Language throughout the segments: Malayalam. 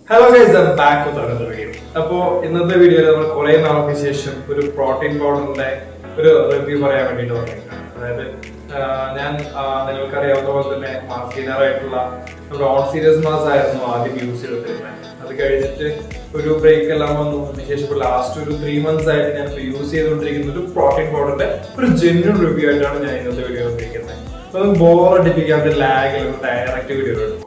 hello guys back with another video അപ്പോ ഇന്നത്തെ വീഡിയോയിൽ നമ്മൾ കുറെ നാൾക്ക് ശേഷം ഒരു പ്രോട്ടീൻ പൗഡറിന്റെ ഒരു റിവ്യൂ പറയാൻ വേണ്ടിയിട്ട് വന്നിരിക്കുകയാണ് അതായത് ആ, ഞാൻ ആ, നിങ്ങൾക്കറിയാവുന്ന പോലെ തന്നെ മാസ്കിനർ ആയിട്ടുള്ള നമ്മുടെ ഓൺ സീരിയസ് മാസ് ആയിരുന്നു ആദ്യം യൂസ് ചെയ്തിരുന്നത് അത് കഴിഞ്ഞിട്ട് ഒരു ബ്രേക്ക് എല്ലാം വന്നു അതിനുശേഷം ഇപ്പോൾ ലാസ്റ്റ് ഒരു ത്രീ മന്ത്സ് ആയിട്ട് ഞാൻ യൂസ് ചെയ്തുകൊണ്ടിരിക്കുന്ന ഒരു പ്രോട്ടീൻ പൗഡറിന്റെ ഒരു ജെന്യൂൻ റിവ്യൂ ആയിട്ടാണ് ഞാൻ ഇന്നത്തെ വീഡിയോ വന്നിരിക്കുന്നത് അപ്പൊ ബോർ അടിപ്പിക്കാത്ത ലാഗ് ഡയറക്റ്റ് വീഡിയോ എടുക്കും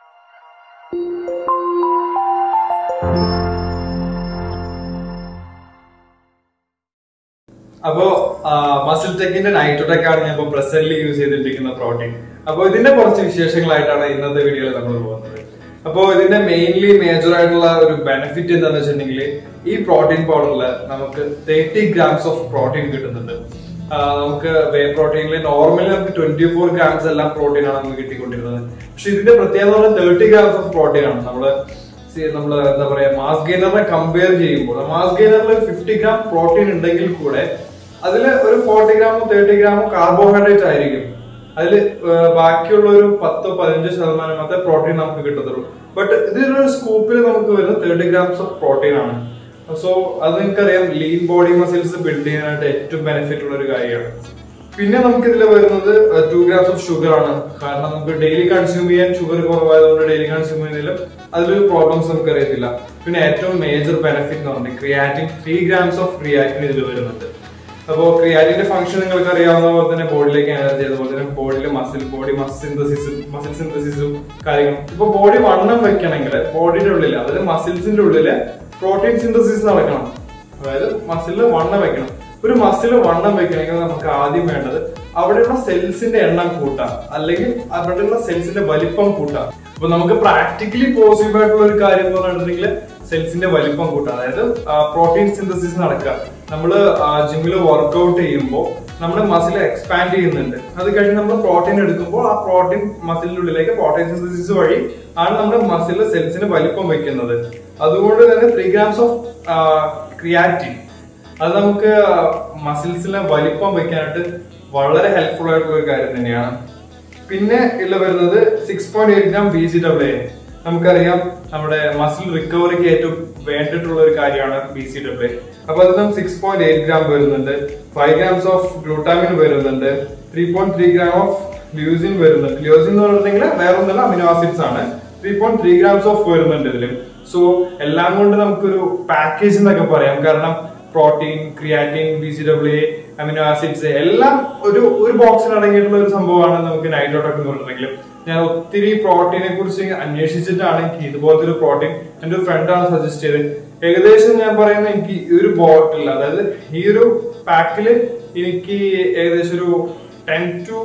അപ്പോ മസിൽ ടെക്കിന്റെ നൈട്രോടെക് ആണ് ഞാൻ ഇപ്പൊ പ്രസന്റ്ലി യൂസ് ചെയ്തിട്ടിരിക്കുന്ന പ്രോട്ടീൻ അപ്പൊ ഇതിന്റെ കുറച്ച് വിശേഷങ്ങളായിട്ടാണ് ഇന്നത്തെ വീഡിയോയിൽ നമ്മൾ പോകുന്നത് അപ്പോ ഇതിന്റെ മെയിൻലി മേജർ ആയിട്ടുള്ള ഒരു ബെനിഫിറ്റ് എന്താണെന്ന് വെച്ചിട്ടുണ്ടെങ്കിൽ ഈ പ്രോട്ടീൻ പൗഡറിൽ നമുക്ക് തേർട്ടി ഗ്രാംസ് ഓഫ് പ്രോട്ടീൻ കിട്ടുന്നുണ്ട് ആ, നമുക്ക് വേ പ്രോട്ടീനിൽ നോർമലി നമുക്ക് ട്വന്റി ഫോർ ഗ്രാംസ് എല്ലാം പ്രോട്ടീൻ ആണ് നമുക്ക് കിട്ടിക്കൊണ്ടിരുന്നത് പക്ഷെ ഇതിന്റെ പ്രത്യേകത തേർട്ടി ഗ്രാംസ് ഓഫ് പ്രോട്ടീൻ ആണ് നമ്മള് സി- നമ്മള് എന്താ പറയാ മാസ് ഗെയിനറിനെ കമ്പയർ ചെയ്യുമ്പോൾ മാസ് ഗെയിനറിൽ ഫിഫ്റ്റി ഗ്രാം പ്രോട്ടീൻ ഉണ്ടെങ്കിൽ കൂടെ അതിൽ ഒരു ഫോർട്ടി ഗ്രാമോ തേർട്ടി ഗ്രാമോ കാർബോഹൈഡ്രേറ്റ് ആയിരിക്കും അതിൽ ബാക്കിയുള്ള ഒരു പത്തോ പതിനഞ്ചോ ശതമാനം മാത്രമേ പ്രോട്ടീൻ നമുക്ക് കിട്ടത്തുള്ളൂ ബട്ട് ഇതിലൊരു സ്കൂപ്പിൽ നമുക്ക് വരുന്നത് തേർട്ടി ഗ്രാംസ് ഓഫ് പ്രോട്ടീൻ ആണ് സോ അത് നിങ്ങൾക്കറിയാം ലീൻ ബോഡി മസിൽസ് ബിൽഡ് ചെയ്യാനായിട്ട് ഏറ്റവും ബെനിഫിറ്റ് ഉള്ള ഒരു കാര്യമാണ് പിന്നെ നമുക്ക് ഇതിൽ വരുന്നത് ടു ഗ്രാംസ് ഓഫ് ഷുഗർ ആണ് കാരണം നമുക്ക് ഡെയിലി കൺസ്യൂം ചെയ്യാൻ ഷുഗർ കുറവായതുകൊണ്ട് ഡെയിലി കൺസ്യൂം ചെയ്യുന്നതിലും അതിലൊരു പ്രോബ്ലംസ് നമുക്ക് അറിയത്തില്ല പിന്നെ ഏറ്റവും മേജർ ബെനിഫിറ്റ് എന്ന് പറഞ്ഞാൽ creatine three grams of creatine ഇതിൽ വരുന്നുണ്ട് അപ്പോൾ ക്രിയാറ്റിന്റെ ഫംഗ്ഷൻ നിങ്ങൾക്ക് അറിയാവുന്ന പോലെ തന്നെ ബോഡിയിലേക്ക് എനർജി അതുപോലെ തന്നെ ബോഡിയിലെ മസിൽ ബോഡി മസിൽ സിന്തസിസും മസിൽ സിന്തസിസും കാര്യങ്ങളും ഇപ്പൊ ബോഡി വണ്ണം വെക്കണമെങ്കിൽ ബോഡിയുടെ ഉള്ളിൽ അതായത് മസിൽസിന്റെ ഉള്ളില് പ്രോട്ടീൻ സിന്തസിസ് നടക്കണം അതായത് മസിലിൽ വണ്ണം വെക്കണം ഒരു മസിൽ വണ്ണം വെക്കണമെങ്കിൽ നമുക്ക് ആദ്യം വേണ്ടത് അവിടെയുള്ള സെൽസിന്റെ എണ്ണം കൂട്ടാം അല്ലെങ്കിൽ അവിടെയുള്ള സെൽസിന്റെ വലിപ്പം കൂട്ടാം അപ്പൊ നമുക്ക് പ്രാക്ടിക്കലി പോസിബിൾ ആയിട്ടുള്ള ഒരു കാര്യം എന്ന് പറഞ്ഞിട്ടുണ്ടെങ്കിൽ സെൽസിന്റെ വലിപ്പം കൂട്ടാം അതായത് പ്രോട്ടീൻ സിന്തസിസ് നടക്കുക നമ്മൾ ജിമ്മിൽ വർക്ക്ഔട്ട് ചെയ്യുമ്പോൾ നമ്മുടെ മസിൽ എക്സ്പാൻഡ് ചെയ്യുന്നുണ്ട് അത് കഴിഞ്ഞ് നമ്മൾ പ്രോട്ടീൻ എടുക്കുമ്പോൾ ആ പ്രോട്ടീൻ മസിലിന്റെ ഉള്ളിലേക്ക് പ്രോട്ടീൻ സിന്തസിസ് വഴി ആണ് നമ്മുടെ മസിലിലെ സെൽസിന് വലിപ്പം വെക്കുന്നത് അതുകൊണ്ട് തന്നെ ത്രീ ഗ്രാംസ് ഓഫ് ക്രിയാറ്റിൻ അത് നമുക്ക് മസിൽസിലെ വലിപ്പം വെക്കാനായിട്ട് വളരെ ഹെൽപ്ഫുൾ ആയിട്ടുള്ള ഒരു കാര്യം തന്നെയാണ് പിന്നെ ഉള്ള വരുന്നത് six point eight gram B C W A നമുക്കറിയാം നമ്മുടെ മസിൽ റിക്കവറിക്ക് ഏറ്റവും വേണ്ടിയിട്ടുള്ള ഒരു കാര്യമാണ് ബി സി ഡബ്ല്യു അപ്പൊ അതിൽ സിക്സ് പോയിന്റ് എയ്റ്റ് ഗ്രാം വരുന്നുണ്ട് ഫൈവ് ഗ്രാംസ് ഓഫ് ഗ്ലൂട്ടാമിൻ വരുന്നുണ്ട് three point three gram of leucine വരുന്നുണ്ട് ല്യൂസിൻ എന്ന് പറഞ്ഞിട്ടുണ്ടെങ്കിൽ വേറെ ഒന്നല്ല അമിനോ ആസിഡ്സ് ആണ് three point three grams of വരുന്നുണ്ട് ഇതിലും സോ എല്ലാം കൊണ്ട് നമുക്കൊരു പാക്കേജ് എന്നൊക്കെ പറയാം കാരണം protein creatine B C W A amino acids എല്ലാം ഒരു ഒരു ബോക്സിൽ അടങ്ങിയിട്ടുള്ള ഒരു സംഭവമാണ് നമുക്ക് നൈട്രോട്ടക് എന്ന് പറഞ്ഞിട്ടുണ്ടെങ്കിലും ഞാൻ ഒത്തിരി പ്രോട്ടീനെ കുറിച്ച് അന്വേഷിച്ചിട്ടാണ് എനിക്ക് ഇതുപോലത്തെ ഒരു പ്രോട്ടീൻ എന്റെ ഒരു ഫ്രണ്ടാണ് സജസ്റ്റ് ചെയ്തത് ഏകദേശം ഞാൻ പറയുന്നത് എനിക്ക് ഈ ഒരു ബോട്ടിൽ അതായത് ഈ ഒരു പാക്കില് എനിക്ക് ഏകദേശം ഒരു ടെൻ ടു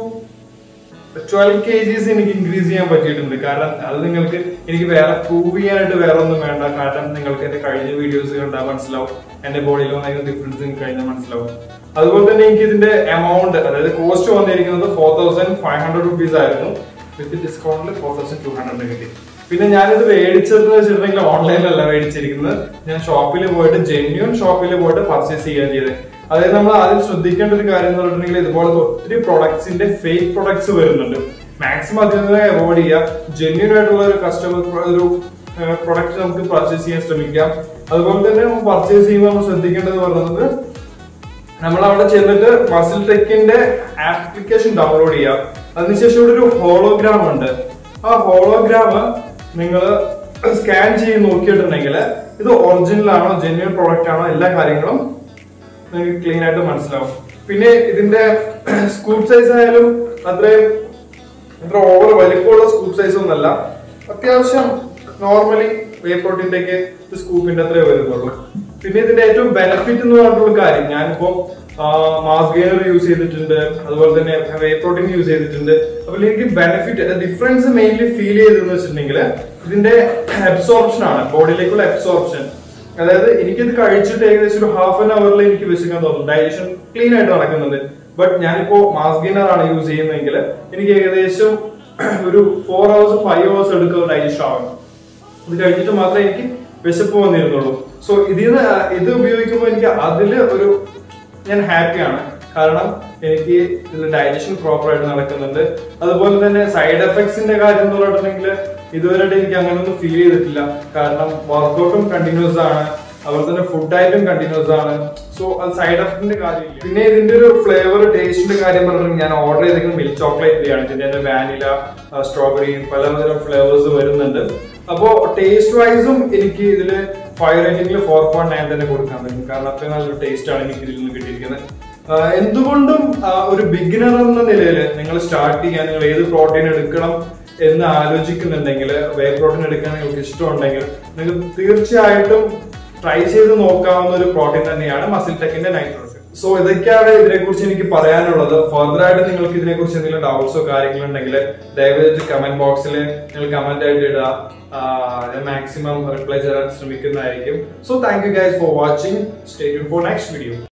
ട്വൽവ് കെ ജിസ് എനിക്ക് ഇൻക്രീസ് ചെയ്യാൻ പറ്റിയിട്ടുണ്ട് കാരണം അത് നിങ്ങൾക്ക് എനിക്ക് വേറെ പ്രൂവ് ചെയ്യാനായിട്ട് വേറെ ഒന്നും വേണ്ട കാരണം നിങ്ങൾക്ക് എന്റെ കഴിഞ്ഞ വീഡിയോസ് കണ്ടാൽ മനസ്സിലാവും എന്റെ ബോഡിയിൽ വന്നിരിക്കുന്ന ഡിഫറൻസ് നിങ്ങൾക്ക് കഴിഞ്ഞാൽ മനസ്സിലാവും അതുപോലെ തന്നെ എനിക്ക് ഇതിന്റെ എമൗണ്ട് അതായത് കോസ്റ്റ് വന്നിരിക്കുന്നത് four thousand five hundred rupees ആയിരുന്നു വിത്ത് ഡിസ്കൗണ്ടിൽ ഫോർ തൗസൻഡ് ടു ഹൺഡ്രഡ് കിട്ടി പിന്നെ ഞാനിത് മേടിച്ചത് വെച്ചിട്ടുണ്ടെങ്കിൽ ഓൺലൈനിലല്ല മേടിച്ചിരിക്കുന്നത് ഞാൻ ഷോപ്പിൽ പോയിട്ട് ജെന്യൂൻ ഷോപ്പിൽ പോയിട്ട് പർച്ചേസ് ചെയ്യാൻ ചെയ്തത് അതായത് നമ്മൾ ആദ്യം ശ്രദ്ധിക്കേണ്ട ഒരു കാര്യം എന്ന് പറഞ്ഞിട്ടുണ്ടെങ്കിൽ ഇതുപോലത്തെ ഒത്തിരി പ്രൊഡക്ട്സിന്റെ ഫേക്ക് പ്രൊഡക്ട്സ് വരുന്നുണ്ട് മാക്സിമം അതിൽ നിന്ന് അവോയ്ഡ് ചെയ്യുക ജെന്യൂൻ ആയിട്ടുള്ള ഒരു കസ്റ്റമർ ഒരു പ്രൊഡക്റ്റ് നമുക്ക് പർച്ചേസ് ചെയ്യാൻ ശ്രമിക്കാം അതുപോലെ തന്നെ നമ്മൾ പർച്ചേസ് ചെയ്യുമ്പോൾ നമ്മൾ ശ്രദ്ധിക്കേണ്ടത് പറയുന്നത് നമ്മൾ അവിടെ ചെന്നിട്ട് മസിൽ ടെക്കിന്റെ ആപ്ലിക്കേഷൻ ഡൗൺലോഡ് ചെയ്യാം അതിനുശേഷം ഇവിടെ ഒരു ഹോളോഗ്രാം ഉണ്ട് ആ ഹോളോഗ്രാം നിങ്ങൾ സ്കാൻ ചെയ്ത് നോക്കിയിട്ടുണ്ടെങ്കിൽ ഇത് ഒറിജിനൽ ആണോ ജെന്യൂൻ പ്രോഡക്റ്റ് ആണോ എല്ലാ കാര്യങ്ങളും നിങ്ങൾക്ക് ക്ലീൻ ആയിട്ട് മനസ്സിലാവും പിന്നെ ഇതിന്റെ സ്കൂപ്പ് സൈസ് ആയാലും അത്രയും ഇത്ര ഓവർ വലിപ്പമുള്ള സ്കൂപ്പ് സൈസ് ഒന്നല്ല അത്യാവശ്യം നോർമലി വേ പ്രോട്ടീൻ്റെ ഒക്കെ സ്കൂപ്പിന്റെ അത്രേ വരുന്നുള്ളൂ പിന്നെ ഇതിന്റെ ഏറ്റവും ബെനിഫിറ്റ് എന്ന് പറഞ്ഞിട്ടുള്ള കാര്യം ഞാനിപ്പോ മാസ് ഗെയിനർ യൂസ് ചെയ്തിട്ടുണ്ട് അതുപോലെ തന്നെ വേ പ്രോട്ടീൻ യൂസ് ചെയ്തിട്ടുണ്ട് അപ്പോൾ എനിക്ക് ബെനിഫിറ്റ് ഡിഫറൻസ് മെയിൻലി ഫീൽ ചെയ്തതെന്ന് വെച്ചിട്ടുണ്ടെങ്കിൽ ഇതിന്റെ അബ്സോർപ്ഷൻ ആണ് ബോഡിയിലേക്കുള്ള അബ്സോർപ്ഷൻ അതായത് എനിക്കിത് കഴിച്ചിട്ട് ഏകദേശം ഒരു ഹാഫ് ആൻ അവറിൽ എനിക്ക് വിശക്കാൻ തോന്നും ഡൈജഷൻ ക്ലീൻ ആയിട്ട് നടക്കുന്നുണ്ട് ബട്ട് ഞാനിപ്പോ മാസ് ഗെയിനർ ആണ് യൂസ് ചെയ്യുന്നതെങ്കിൽ എനിക്ക് ഏകദേശം ഒരു ഫോർ അവേഴ്സ് ഫൈവ് അവേഴ്സ് എടുക്കുന്ന ഡൈജഷൻ ആവും ഇത് കഴിഞ്ഞിട്ട് മാത്രമേ എനിക്ക് വിശപ്പ് വന്നിരുന്നുള്ളൂ സോ ഇതിന് ഇത് ഉപയോഗിക്കുമ്പോൾ എനിക്ക് അതില് ഒരു ഞാൻ ഹാപ്പിയാണ് കാരണം എനിക്ക് ഇതിൽ ഡൈജഷൻ പ്രോപ്പർ ആയിട്ട് നടക്കുന്നുണ്ട് അതുപോലെ തന്നെ സൈഡ് എഫക്ട്സിന്റെ കാര്യം എന്ന് പറഞ്ഞിട്ടുണ്ടെങ്കിൽ ഇതുവരെയായിട്ട് എനിക്ക് അങ്ങനെയൊന്നും ഫീൽ ചെയ്തിട്ടില്ല കാരണം വർക്കൗട്ടും കണ്ടിന്യൂസ് ആണ് അതുപോലെ തന്നെ ഫുഡ് ആയിട്ടും കണ്ടിന്യൂസ് ആണ് സോ അത് സൈഡ് എഫക്റ്റിന്റെ കാര്യമില്ല പിന്നെ ഇതിന്റെ ഒരു ഫ്ലേവർ ടേസ്റ്റിന്റെ കാര്യം പറഞ്ഞാൽ ഞാൻ ഓർഡർ ചെയ്തിരിക്കുന്നത് മിൽക്ക് ചോക്ലേറ്റ് ആണ് ഇതിന്റെ വാനില സ്ട്രോബെറി പലതരം ഫ്ലേവേഴ്സ് വരുന്നുണ്ട് അപ്പോ ടേസ്റ്റ് വൈസും എനിക്ക് ഇതില് ഫൈവ് റേറ്റിംഗിൽ ഫോർ പോയിന്റ് നയൻ തന്നെ കൊടുക്കാൻ പറ്റും കാരണം അത്രയും നല്ലൊരു ടേസ്റ്റ് ആണ് എനിക്ക് ഇതിൽ നിന്ന് കിട്ടിയിരിക്കുന്നത് ആഹ് എന്തുകൊണ്ടും ആഹ് ഒരു ബിഗിനർ എന്ന നിലയിൽ നിങ്ങൾ സ്റ്റാർട്ട് ചെയ്യാൻ നിങ്ങൾ ഏത് പ്രോട്ടീൻ എടുക്കണം എന്ന് ആലോചിക്കുന്നുണ്ടെങ്കിൽ വേ പ്രോട്ടീൻ എടുക്കാൻ നിങ്ങൾക്ക് ഇഷ്ടമുണ്ടെങ്കിൽ നിങ്ങൾക്ക് തീർച്ചയായിട്ടും ട്രൈ ചെയ്ത് നോക്കാവുന്ന ഒരു പ്രോട്ടീൻ തന്നെയാണ് മസിൽ ടെക്കിന്റെ നൈട്രോജൻ സോ ഇതൊക്കെയാണ് ഇതിനെ കുറിച്ച് എനിക്ക് പറയാനുള്ളത് ഫർദർ ആയിട്ട് നിങ്ങൾക്ക് ഇതിനെ കുറിച്ച് എന്തെങ്കിലും ഡൗട്ട്സോ കാര്യങ്ങളോ ഉണ്ടെങ്കിൽ ദയവായിട്ട് കമന്റ് ബോക്സിൽ നിങ്ങൾ കമന്റ് ആയിട്ട് ഇടുക ആഹ് ഞാൻ മാക്സിമം റിപ്ലൈ ചെയ്യാൻ ശ്രമിക്കുന്നതായിരിക്കും so thank you guys for watching stay for next video